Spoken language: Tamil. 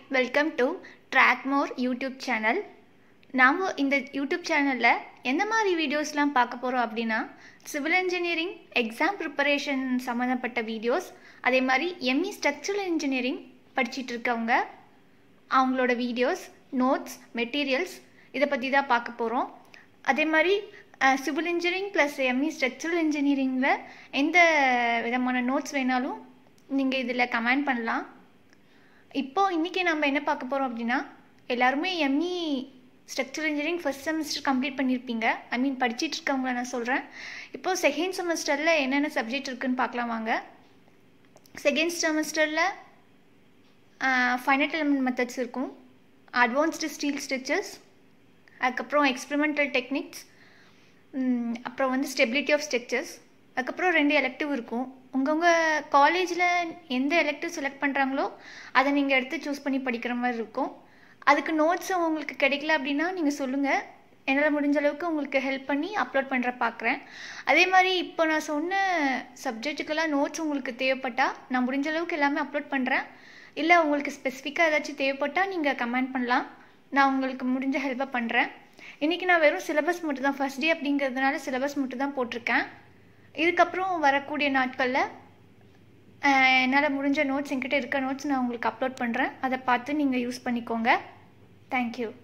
welcome to Trackmore YouTube channel நாம் இந்த யூடியூப் சேனலில் எந்த மாதிரி வீடியோஸ்லாம் பார்க்க போகிறோம் அப்படின்னா சிவில் இன்ஜினியரிங் எக்ஸாம் ப்ரிப்பரேஷன் சம்மந்தப்பட்ட வீடியோஸ் அதே மாதிரி எம்இ ஸ்ட்ரக்சரல் இன்ஜினியரிங் படிச்சிட்டு இருக்கவங்க அவங்களோட வீடியோஸ் நோட்ஸ் மெட்டீரியல்ஸ் இதை பற்றி தான் பார்க்க போகிறோம் அதே மாதிரி civil engineering plus ME structural இன்ஜினியரிங்கில் எந்த விதமான நோட்ஸ் வேணாலும் நீங்கள் இதில் கமெண்ட் பண்ணலாம் இப்போது இன்றைக்கி நம்ம என்ன பார்க்க போகிறோம் அப்படின்னா எல்லாருமே ME structural engineering first semester complete பண்ணியிருப்பீங்க ஐ மீன் படிச்சிட்டு இருக்கவங்கள நான் சொல்கிறேன் இப்போது செகண்ட் செமஸ்டரில் என்னென்ன சப்ஜெக்ட் இருக்குதுன்னு பார்க்கலாம் வாங்க செகண்ட் செமஸ்டரில் ஃபைனட் எலமெண்ட் மெத்தட்ஸ் இருக்கும் அட்வான்ஸ்டு ஸ்டீல் ஸ்ட்ரக்சர்ஸ் அதுக்கப்புறம் எக்ஸ்பெரிமெண்டல் டெக்னிக்ஸ் அப்புறம் வந்து ஸ்டெபிலிட்டி ஆஃப் ஸ்ட்ரக்சர்ஸ் அதுக்கப்புறம் ரெண்டு எலெக்டிவ் இருக்கும் உங்கவுங்க காலேஜில் எந்த எலெக்டிவ் செலக்ட் பண்ணுறாங்களோ அதை நீங்கள் எடுத்து சூஸ் பண்ணி படிக்கிற மாதிரி இருக்கும் அதுக்கு நோட்ஸ் உங்களுக்கு கிடைக்கல அப்படின்னா நீங்கள் சொல்லுங்கள் என்னால் முடிஞ்ச அளவுக்கு உங்களுக்கு ஹெல்ப் பண்ணி அப்லோட் பண்ணுற பார்க்குறேன் அதே மாதிரி இப்போ நான் சொன்ன சப்ஜெக்ட்டுக்கெல்லாம் நோட்ஸ் உங்களுக்கு தேவைப்பட்டால் நான் முடிஞ்ச அளவுக்கு எல்லாமே அப்லோட் பண்ணுறேன் இல்லை உங்களுக்கு ஸ்பெசிஃபிக்காக ஏதாச்சும் தேவைப்பட்டால் நீங்கள் கமெண்ட் பண்ணலாம் நான் உங்களுக்கு முடிஞ்ச ஹெல்ப்பை பண்ணுறேன் இன்றைக்கி நான் வெறும் சிலபஸ் மட்டும் தான் ஃபஸ்ட் டே அப்படிங்கிறதுனால சிலபஸ் மட்டும் தான் போட்டிருக்கேன் இதுக்கப்புறம் வரக்கூடிய நாட்களில் என்னால் முடிஞ்ச நோட்ஸ் என்கிட்ட இருக்க நோட்ஸ் நான் உங்களுக்கு அப்லோட் பண்ணுறேன் அதை பார்த்து நீங்கள் யூஸ் பண்ணிக்கோங்க தேங்க்யூ